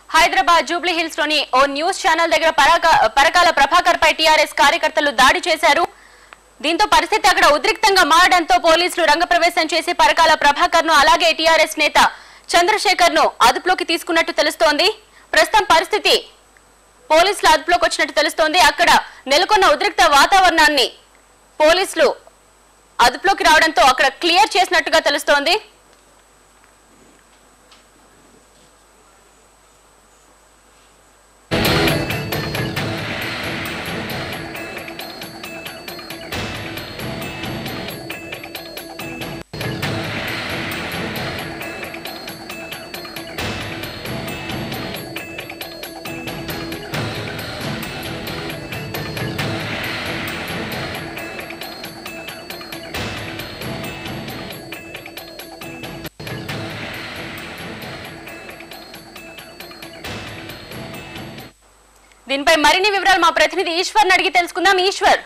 Hyderabad Jubilee hills లోని ఓ news channel దగ్గర పరాక- పరకాల ప్రభాకర్ పై టీఆర్ఎస్ కార్యకర్తలు దాడి చేశారు దీంతో పరిస్థితి అక్కడ ఉద్రిక్తంగా మారడంతో పోలీసులు రంగప్రవేశం చేసి పరకాల ప్రభాకర్ ను అలాగే టీఆర్ఎస్ నేత చంద్రశేఖర్ ను అదుపులోకి తీసుకున్నట్టు తెలుస్తోంది ప్రస్తుతం పరిస్థితి పోలీసుల అదుపులోకి వచ్చినట్టు తెలుస్తోంది అక్కడ నెలకొన్న ఉద్రిక్త వాతావరణాన్ని పోలీసులు అదుపులోకి రావడంతో అక్కడ క్లియర్ చేసినట్టుగా తెలుస్తోంది దీనిపై మరిన్ని వివరాలు మా ప్రతినిధి ఈశ్వర్ అడిగి తెలుసుకుందాం ఈశ్వర్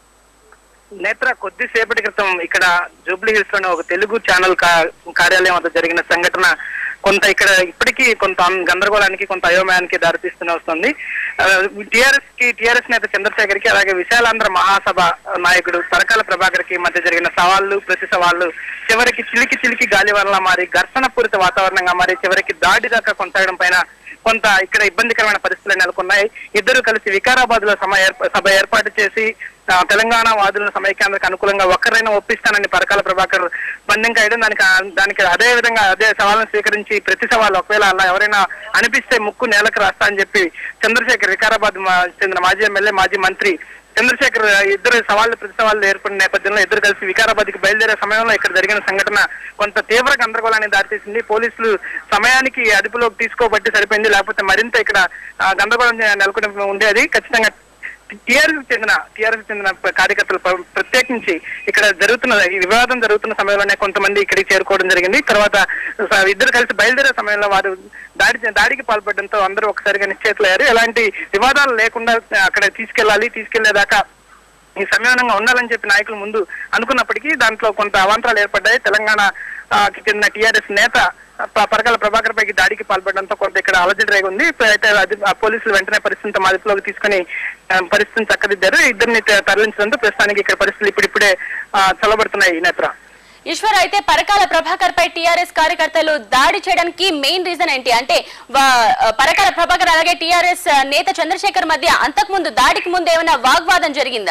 నేత్ర కొద్దిసేపటి క్రితం ఇక్కడ జూబ్లీ హిల్స్ లోని ఒక తెలుగు ఛానల్ కా- కార్యాలయం వద్ద జరిగిన సంఘటన కొంత ఇక్కడ ఇప్పటికీ కొంత గందరగోళానికి కొంత అయోమయానికి దారితీస్తూనే వస్తుంది టిఆర్ఎస్ కి టిఆర్ఎస్ నేత చంద్రశేఖర్ కి అలాగే విశాలాంధ్ర మహాసభ నాయకుడు పరకాల ప్రభాకర్ కి మధ్య జరిగిన సవాళ్లు ప్రతి సవాళ్లు చివరికి చిలికి చిలికి గాలి వల్ల మారి ఘర్షణ పూరిత వాతావరణంగా మారి చివరికి దాడి దాకా కొనసాగడం పైన కొంత ఇక్కడ ఇబ్బందికరమైన పరిస్థితులు నెలకొన్నాయి ఇద్దరు కలిసి వికారాబాద్ లో సమ ఏర్ప- సభ ఏర్పాటు చేసి ఆ, తెలంగాణ వాదులను సమైక్యాంధ్రకు అనుకూలంగా ఒక్కరైనా ఒప్పిస్తానని పరకాల ప్రభాకర్ బంధం కాయడం దానికి ఆ- దానికి అదే విధంగా అదే సవాళ్ళను స్వీకరించి ప్రతి సవాల్ ఒకవేళ అలా ఎవరైనా అనిపిస్తే ముక్కు నేలకు రాస్తా అని చెప్పి చంద్రశేఖర్ వికారాబాద్ మా- చెందిన మాజీ ఎమ్మెల్యే మాజీ మంత్రి చంద్రశేఖర్ ఇద్దరు సవాళ్లు ప్రతి సవాళ్లు ఏర్పడిన నేపథ్యంలో ఇద్దరు కలిసి వికారాబాద్ కి బయలుదేరే సమయంలో ఇక్కడ జరిగిన సంఘటన కొంత తీవ్ర గందరగోళానికి దారితీసింది పోలీసులు సమయానికి అదుపులోకి తీసుకోబట్టి సరిపోయింది లేకపోతే మరింత ఇక్కడ ఆ, గందరగోళం నెలకొని ఉండేది ఖచ్చితంగా టీఆర్ఎస్ చెందిన టీఆర్ఎస్ చెందిన కార్యకర్తలు ప్ర- ప్రత్యేకించి ఇక్కడ జరుగుతున్న ఈ వివాదం జరుగుతున్న సమయంలోనే కొంతమంది ఇక్కడికి చేరుకోవడం జరిగింది తర్వాత స- ఇద్దరు కలిసి బయలుదేరే సమయంలో వారు దాడి దాడికి పాల్పడడంతో అందరూ ఒకసారిగా నిశ్చేతులయ్యారు ఎలాంటి వివాదాలు లేకుండా అక్కడ తీసుకెళ్లాలి తీసుకెళ్లేదాకా ఈ సమ్మేళనంగా ఉండాలని చెప్పి నాయకులు ముందు అనుకున్నప్పటికీ దాంట్లో కొంత అవాంతరాలు ఏర్పడ్డాయి తెలంగాణ ఆ, కి చెందిన టీఆర్ఎస్ నేత ప- పరకాల ప్రభాకర్ పైకి దాడికి పాల్పడడంతో కొంత ఇక్కడ అలజడి రేగి ఉంది ఇప్పుడు అయితే అది ఆ పోలీసులు వెంటనే పరిస్థితిని తమ అదుపులోకి తీసుకుని ఆ, పరిస్థితిని చక్కదిద్దారు ఇద్దరిని త- తరలించడంతో ప్రస్తుతానికి ఇక్కడ పరిస్థితులు ఇప్పుడిప్పుడే ఆ, చల్లబడుతున్నాయి నేత్ర ఈశ్వర్ అయితే పరకాల ప్రభాకర్ పై టీఆర్ఎస్ కార్యకర్తలు దాడి చేయడానికి మెయిన్ రీజన్ ఏంటి అంటే వా- పరకాల ప్రభాకర్ అలాగే టీఆర్ఎస్ నేత చంద్రశేఖర్ మధ్య అంతకుముందు దాడికి ముందు ఏమైనా వాగ్వాదం జరిగిందా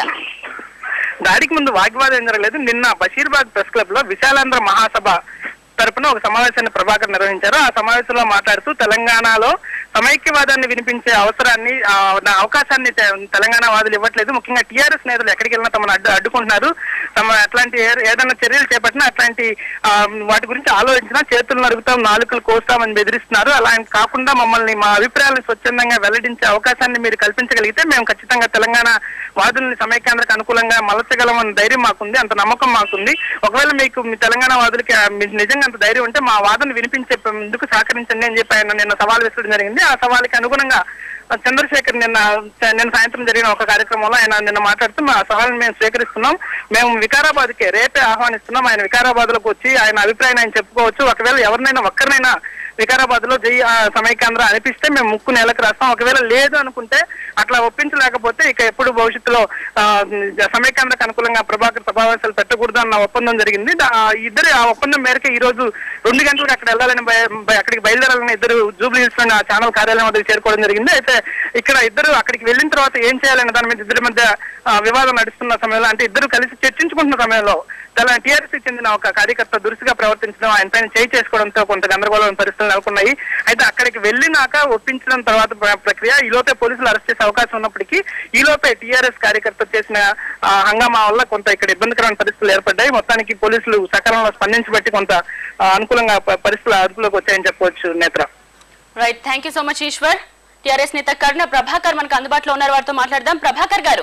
దాడికి ముందు వాగ్వాదం ఏం జరగలేదు నిన్న బషీర్బాగ్ ప్రెస్ క్లబ్ లో విశాలాంధ్ర మహాసభ తరపున ఒక సమావేశాన్ని ప్రభాకర్ నిర్వహించారు ఆ సమావేశంలో మాట్లాడుతూ తెలంగాణలో సమైక్యవాదాన్ని వినిపించే అవసరాన్ని ఆ, నా అవకాశాన్ని తె- తెలంగాణ వాదులు ఇవ్వట్లేదు ముఖ్యంగా టీఆర్ఎస్ నేతలు ఎక్కడికి వెళ్ళినా తమను అడ్డు అడ్డుకుంటున్నారు తమ అట్లాంటి ఏ- ఏదైనా చర్యలు చేపట్టినా అట్లాంటి ఆ, వాటి గురించి ఆలోచించినా చేతులు నరుగుతాం నాలుకలు కోస్తామని బెదిరిస్తున్నారు అలా కాకుండా మమ్మల్ని మా అభిప్రాయాలను స్వచ్ఛందంగా వెల్లడించే అవకాశాన్ని మీరు కల్పించగలిగితే మేము ఖచ్చితంగా తెలంగాణ వాదుల్ని సమైక్యాంధ్రకు అనుకూలంగా మలచగలమన్న ధైర్యం మాకుంది అంత నమ్మకం మాకుంది ఒకవేళ మీకు మీ తెలంగాణ వాదులకి ఆ, మీకు నిజంగా అంత ధైర్యం ఉంటే మా వాదన వినిపించేందుకు సహకరించండి అని చెప్పి ఆయన నిన్న సవాల్ విసరడం జరిగింది ఆ సవాల్కి అనుగుణంగా ఆ, చంద్రశేఖర్ నిన్న నిన్న సాయంత్రం జరిగిన ఒక కార్యక్రమంలో ఆయన నిన్న మాట్లాడుతూ మా సవాల్ని మేము స్వీకరిస్తున్నాం మేము వికారాబాద్ కి రేపే ఆహ్వానిస్తున్నాం ఆయన వికారాబాద్ లోకి వచ్చి ఆయన అభిప్రాయం ఆయన చెప్పుకోవచ్చు ఒకవేళ ఎవరినైనా ఒక్కరినైనా వికారాబాద్ లో జై ఆ, సమైక్యాంధ్ర అనిపిస్తే మేము ముక్కు నేలకు రాస్తాం ఒకవేళ లేదు అనుకుంటే అట్లా ఒప్పించలేకపోతే ఇక ఎప్పుడు భవిష్యత్తులో ఆ, సమైక్యాంధ్రకు అనుకూలంగా ప్రభాకర్ సమావేశాలు పెట్టకూడదు అన్న ఒప్పందం జరిగింది దా- ఆ ఇద్దరు ఆ ఒప్పందం మేరకు ఈ రోజు రెండు గంటలకు అక్కడ వెళ్ళాలని బయ- బయ- అక్కడికి బయలుదేరాలని ఇద్దరు జూబ్లీ హిల్స్ లోని ఆ ఛానల్ కార్యాలయం వద్దకు చేరుకోవడం జరిగింది అయితే ఇక్కడ ఇద్దరు అక్కడికి వెళ్ళిన తర్వాత ఏం చేయాలనే దాని మీద ఇద్దరి మధ్య ఆ, వివాదం నడుస్తున్న సమయంలో అంటే ఇద్దరు కలిసి చర్చించుకుంటున్న సమయంలో తెలంగాణ టీఆర్ఎస్ చెందిన ఒక కార్యకర్త దురుసుగా ప్రవర్తించడం ఆయన పైన చేయి చేసుకోవడంతో కొంత గందరగోళం పరిస్థితులు నెలకొన్నాయి అయితే అక్కడికి వెళ్ళినాక ఒప్పించడం తర్వాత ప్ర- ప్రక్రియ ఈ లోపే పోలీసులు అరెస్ట్ చేసే అవకాశం ఉన్నప్పటికీ ఈ లోపే టీఆర్ఎస్ కార్యకర్త చేసిన ఆ, హంగామా వల్ల కొంత ఇక్కడ ఇబ్బందికరమైన పరిస్థితులు ఏర్పడ్డాయి మొత్తానికి పోలీసులు సకాలంలో స్పందించబట్టి కొంత ఆ, అనుకూలంగా ప- పరిస్థితులు అదుపులోకి వచ్చాయని చెప్పవచ్చు నేత్ర right thank you so much Eshwar TRS నేత కర్ణ ప్రభాకర్ మనకు అందుబాటులో ఉన్నారు వారితో మాట్లాడదాం ప్రభాకర్ గారు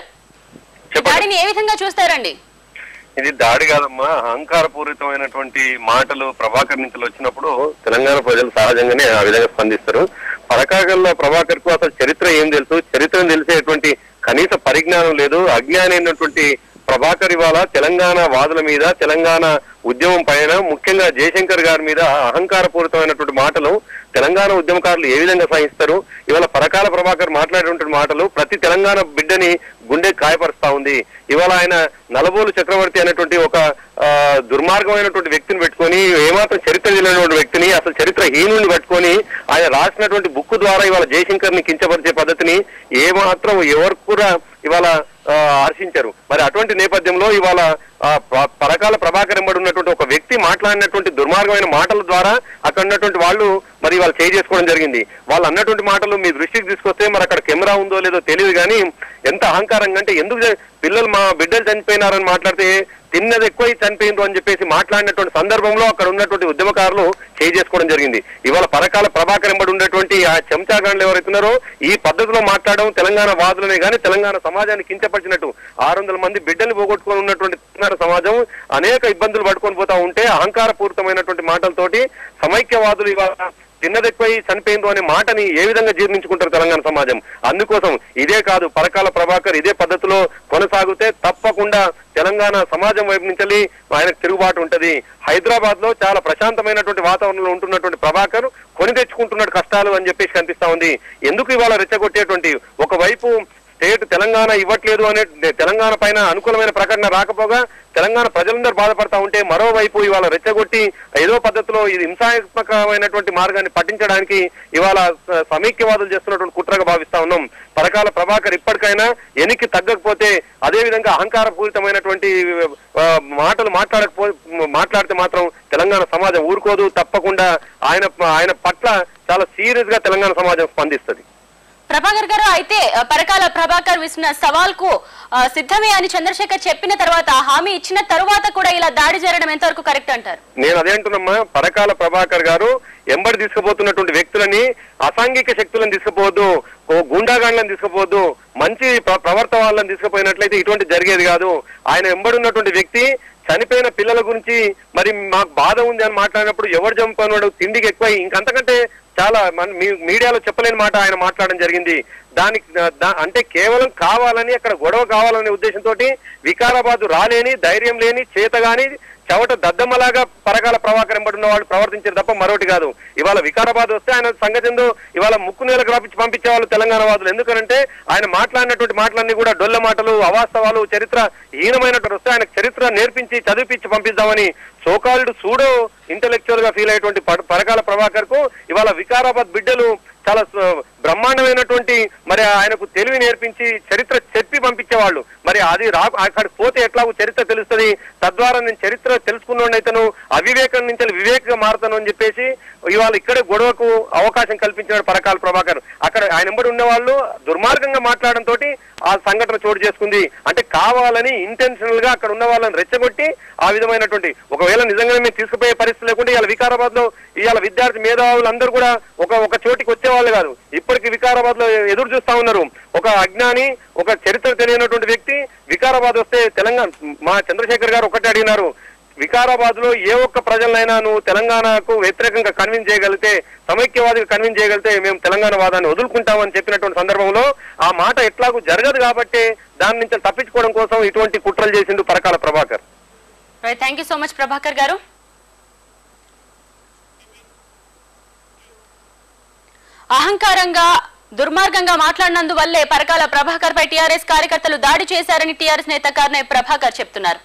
ఈ చెప్పండి దాడిని ఏ విధంగా చూస్తారండి ఇది దాడి కాదమ్మా అహంకారపూరితమైనటువంటి మాటలు ప్రభాకర్ నుంచి వచ్చినప్పుడు తెలంగాణ ప్రజలు సహజంగానే ఆ విధంగా స్పందిస్తారు పరకాగల్లో ప్రభాకర్ కు అసలు చరిత్ర ఏం తెలుసు చరిత్రను తెలిసేటువంటి కనీస పరిజ్ఞానం లేదు అజ్ఞానైనటువంటి ప్రభాకర్ ఇవాళ తెలంగాణ వాదుల మీద తెలంగాణ ఉద్యమం పైన ముఖ్యంగా జయశంకర్ గారి మీద అహంకారపూరితమైనటువంటి మాటలు తెలంగాణ ఉద్యమకారులు ఏ విధంగా సహిస్తారు ఇవాళ పరకాల ప్రభాకర్ మాట్లాడేటువంటి మాటలు ప్రతి తెలంగాణ బిడ్డని గుండె కాయపరుస్తా ఉంది ఇవాళ ఆయన నలబోలు చక్రవర్తి అనేటువంటి ఒక ఆ, దుర్మార్గమైనటువంటి వ్యక్తిని పెట్టుకొని ఏమాత్రం చరిత్ర తెలియనటువంటి వ్యక్తిని అసలు చరిత్ర హీనుని పట్టుకొని ఆయన రాసినటువంటి బుక్ ద్వారా ఇవాళ జయశంకర్ ని కించపరిచే పద్ధతిని ఏమాత్రం ఎవరు కూడా ఇవాళ ఆ, హర్షించారు మరి అటువంటి నేపథ్యంలో ఇవాళ ఆ, ప- పరకాల ప్రభాకర్ ఎంబడి ఉన్నటువంటి ఒక వ్యక్తి మాట్లాడినటువంటి దుర్మార్గమైన మాటల ద్వారా అక్కడ ఉన్నటువంటి వాళ్ళు మరి వాళ్ళు చేయి చేసుకోవడం జరిగింది వాళ్ళు అన్నటువంటి మాటలు మీ దృష్టికి తీసుకొస్తే మరి అక్కడ కెమెరా ఉందో లేదో తెలియదు కానీ ఎంత అహంకారంగా అంటే ఎందుకు జ- పిల్లలు మా బిడ్డలు చనిపోయినారని మాట్లాడితే తిన్నది ఎక్కువ చనిపోయింది అని చెప్పేసి మాట్లాడినటువంటి సందర్భంలో అక్కడ ఉన్నటువంటి ఉద్యమకారులు చేయి చేసుకోవడం జరిగింది ఇవాళ పరకాల ప్రభాకర్ ఎంబడి ఉన్నటువంటి ఆ చెంచాగాండ్లు ఎవరైతున్నారో ఈ పద్ధతిలో మాట్లాడడం తెలంగాణ వాదులనే కానీ తెలంగాణ సమాజాన్ని కించపరిచినట్టు ఆరు వందల మంది బిడ్డల్ని పోగొట్టుకొని ఉన్నటువంటి తెలంగాణ సమాజం అనేక ఇబ్బందులు పట్టుకొని పోతా ఉంటే అహంకారపూరితమైనటువంటి మాటలతోటి సమైక్యవాదులు ఇవాళ చిన్నదెక్కువై చనిపోయిందో అనే మాటని ఏ విధంగా జీర్ణించుకుంటారు తెలంగాణ సమాజం అందుకోసం ఇదే కాదు పరకాల ప్రభాకర్ ఇదే పద్ధతిలో కొనసాగితే తప్పకుండా తెలంగాణ సమాజం వైపు నుంచి ఆయనకు తిరుగుబాటు ఉంటది హైదరాబాద్ లో చాలా ప్రశాంతమైనటువంటి వాతావరణంలో ఉంటున్నటువంటి ప్రభాకర్ కొని తెచ్చుకుంటున్నట్టు కష్టాలు అని చెప్పేసి కనిపిస్తా ఉంది ఎందుకు ఇవాళ రెచ్చగొట్టేటువంటి ఒకవైపు స్టేట్ తెలంగాణ ఇవ్వట్లేదు అనే తెలంగాణ పైన అనుకూలమైన ప్రకటన రాకపోగా తెలంగాణ ప్రజలందరూ బాధపడతా ఉంటే మరోవైపు ఇవాళ రెచ్చగొట్టి ఏదో పద్ధతిలో ఇది హింసాత్మకమైనటువంటి మార్గాన్ని పట్టించడానికి ఇవాళ స- సమైక్యవాదులు చేస్తున్నటువంటి కుట్రగా భావిస్తా ఉన్నాం పరకాల ప్రభాకర్ ఇప్పటికైనా ఎనికి తగ్గకపోతే అదే విధంగా అహంకారపూరితమైనటువంటి ఆ, మాటలు మాట్లాడకపో మాట్లాడితే మాత్రం తెలంగాణ సమాజం ఊరుకోదు తప్పకుండా ఆయన ఆయన పట్ల చాలా సీరియస్ గా తెలంగాణ సమాజం స్పందిస్తుంది ప్రభాకర్ గారు అయితే ఆ, పరకాల ప్రభాకర్ విసిన సవాల్ కు సిద్ధమే అని చంద్రశేఖర్ చెప్పిన తర్వాత హామీ ఇచ్చిన తరువాత కూడా ఇలా దాడి జరగడం ఎంతవరకు కరెక్ట్ అంటారు నేను అదే అంటున్నమ్మా పరకాల ప్రభాకర్ గారు ఎంబడి తీసుకుపోతున్నటువంటి వ్యక్తులని అసాంఘిక శక్తులను తీసుకుపోవద్దు ఓ గుండాగాండ్లను తీసుకుపోవద్దు మంచి ప్ర- ప్రవర్త వాళ్ళని తీసుకుపోయినట్లయితే ఇటువంటి జరిగేది కాదు ఆయన ఎంబడి ఉన్నటువంటి వ్యక్తి చనిపోయిన పిల్లల గురించి మరి మాకు బాధ ఉంది అని మాట్లాడినప్పుడు ఎవరు చంపన్నాడు తిండికి ఎక్కువ ఇంకంతకంటే చాలా మన మీ- మీడియాలో చెప్పలేని మాట ఆయన మాట్లాడడం జరిగింది దానికి దా- అంటే కేవలం కావాలని అక్కడ గొడవ కావాలనే ఉద్దేశంతో వికారాబాద్ రాలేని ధైర్యం లేని చేత గాని చవట దద్దమ్మలాగా పరకాల ప్రభాకర్ ఎంబడి ఉన్న వాళ్ళు ప్రవర్తించారు తప్ప మరొకటి కాదు ఇవాళ వికారాబాద్ వస్తే ఆయన సంగతి ఏందో ఇవాళ ముక్కు నేలకు రాపించి పంపించే వాళ్ళు తెలంగాణ వాదులు ఎందుకనంటే ఆయన మాట్లాడినటువంటి మాటలన్నీ కూడా డొల్ల మాటలు అవాస్తవాలు చరిత్ర హీనమైనటువంటి వస్తే ఆయన చరిత్ర నేర్పించి చదివిపించి పంపిద్దామని సోకాల్డ్ సూడో ఇంటలెక్చువల్ గా ఫీల్ అయ్యేటువంటి పర- పరకాల ప్రభాకర్ కు ఇవాళ వికారాబాద్ బిడ్డలు చాలా స- బ్రహ్మాండమైనటువంటి మరి ఆయనకు తెలివి నేర్పించి చరిత్ర చెప్పి పంపించేవాళ్ళు మరి అది రా అక్కడికి పోతే ఎట్లాగో చరిత్ర తెలుస్తుంది తద్వారా నేను చరిత్ర తెలుసుకున్నోడైతేను అవివేకం నుంచి వివేకంగా మారుతాను అని చెప్పేసి ఇవాళ ఇక్కడే గొడవకు అవకాశం కల్పించినాడు పరకాల ప్రభాకర్ అక్కడ ఆయన వెంబడి ఉన్న వాళ్ళు దుర్మార్గంగా మాట్లాడడం తోటి ఆ సంఘటన చోటు చేసుకుంది అంటే కావాలని ఇంటెన్షనల్ గా అక్కడ ఉన్న వాళ్ళని రెచ్చగొట్టి ఆ విధమైనటువంటి ఒకవేళ నిజంగానే మేము తీసుకుపోయే పరిస్థితి లేకుండా ఇవాళ వికారాబాద్ లో ఇవాళ విద్యార్థి మేధావులు అందరూ కూడా ఒక ఒక చోటికి వచ్చేవాళ్ళు కాదు ఇప్పటికి వికారాబాద్ లో ఎదురు చూస్తా ఉన్నారు ఒక అజ్ఞాని ఒక చరిత్ర తెలియనటువంటి వ్యక్తి వికారాబాద్ వస్తే తెలంగాణ మా చంద్రశేఖర్ గారు ఒకటే అడిగినారు వికారాబాద్ లో ఏ ఒక్క ప్రజలైనా నువ్వు తెలంగాణకు వ్యతిరేకంగా కన్విన్స్ చేయగలిగితే సమైక్యవాదిగా కన్విన్స్ చేయగలిగితే మేము తెలంగాణ వాదాన్ని వదులుకుంటామని చెప్పినటువంటి సందర్భంలో ఆ మాట ఎట్లాగూ జరగదు కాబట్టి దాని నుంచి తప్పించుకోవడం కోసం ఇటువంటి కుట్రలు చేసిండు Parakala Prabhakar thank you so much Prabhakar garu అహంకారంగా దుర్మార్గంగా మాట్లాడినందువల్లే పరకాల ప్రభాకర్ పై టీఆర్ఎస్ కార్యకర్తలు దాడి చేశారని టీఆర్ఎస్ నేత కార్నే ప్రభాకర్ చెప్తున్నారు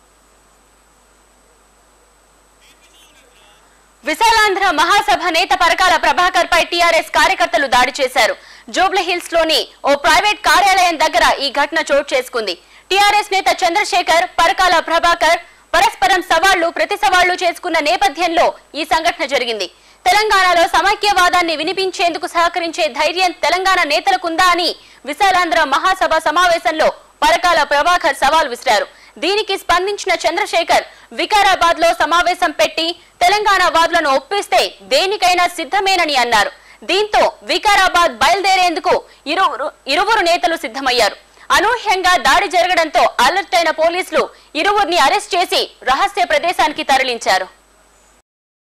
విశాలాంధ్ర మహాసభ నేత పరకాల ప్రభాకర్ పై టీఆర్ఎస్ కార్యకర్తలు దాడి చేశారు జూబ్లీ హిల్స్ లోని ఓ ప్రైవేట్ కార్యాలయం దగ్గర ఈ ఘటన చోటు చేసుకుంది టీఆర్ఎస్ నేత చంద్రశేఖర్ పరకాల ప్రభాకర్ పరస్పరం సవాళ్లు ప్రతి సవాళ్లు చేసుకున్న నేపథ్యంలో ఈ సంఘటన జరిగింది తెలంగాణలో సమైక్యవాదాన్ని వినిపించేందుకు సహకరించే ధైర్యం తెలంగాణ నేతలకుందా అని విశాలాంధ్ర మహాసభ సమావేశంలో పరకాల ప్రభాకర్ సవాల్ విసిరారు దీనికి స్పందించిన చంద్రశేఖర్ వికారాబాద్ లో సమావేశం పెట్టి తెలంగాణ వాదులను ఒప్పిస్తే దేనికైనా సిద్ధమేనని అన్నారు దీంతో వికారాబాద్ బయలుదేరేందుకు ఇరువురు ఇరువురు నేతలు సిద్ధమయ్యారు అనూహ్యంగా దాడి జరగడంతో అలర్ట్ అయిన పోలీసులు ఇరువురిని అరెస్ట్ చేసి రహస్య ప్రదేశానికి తరలించారు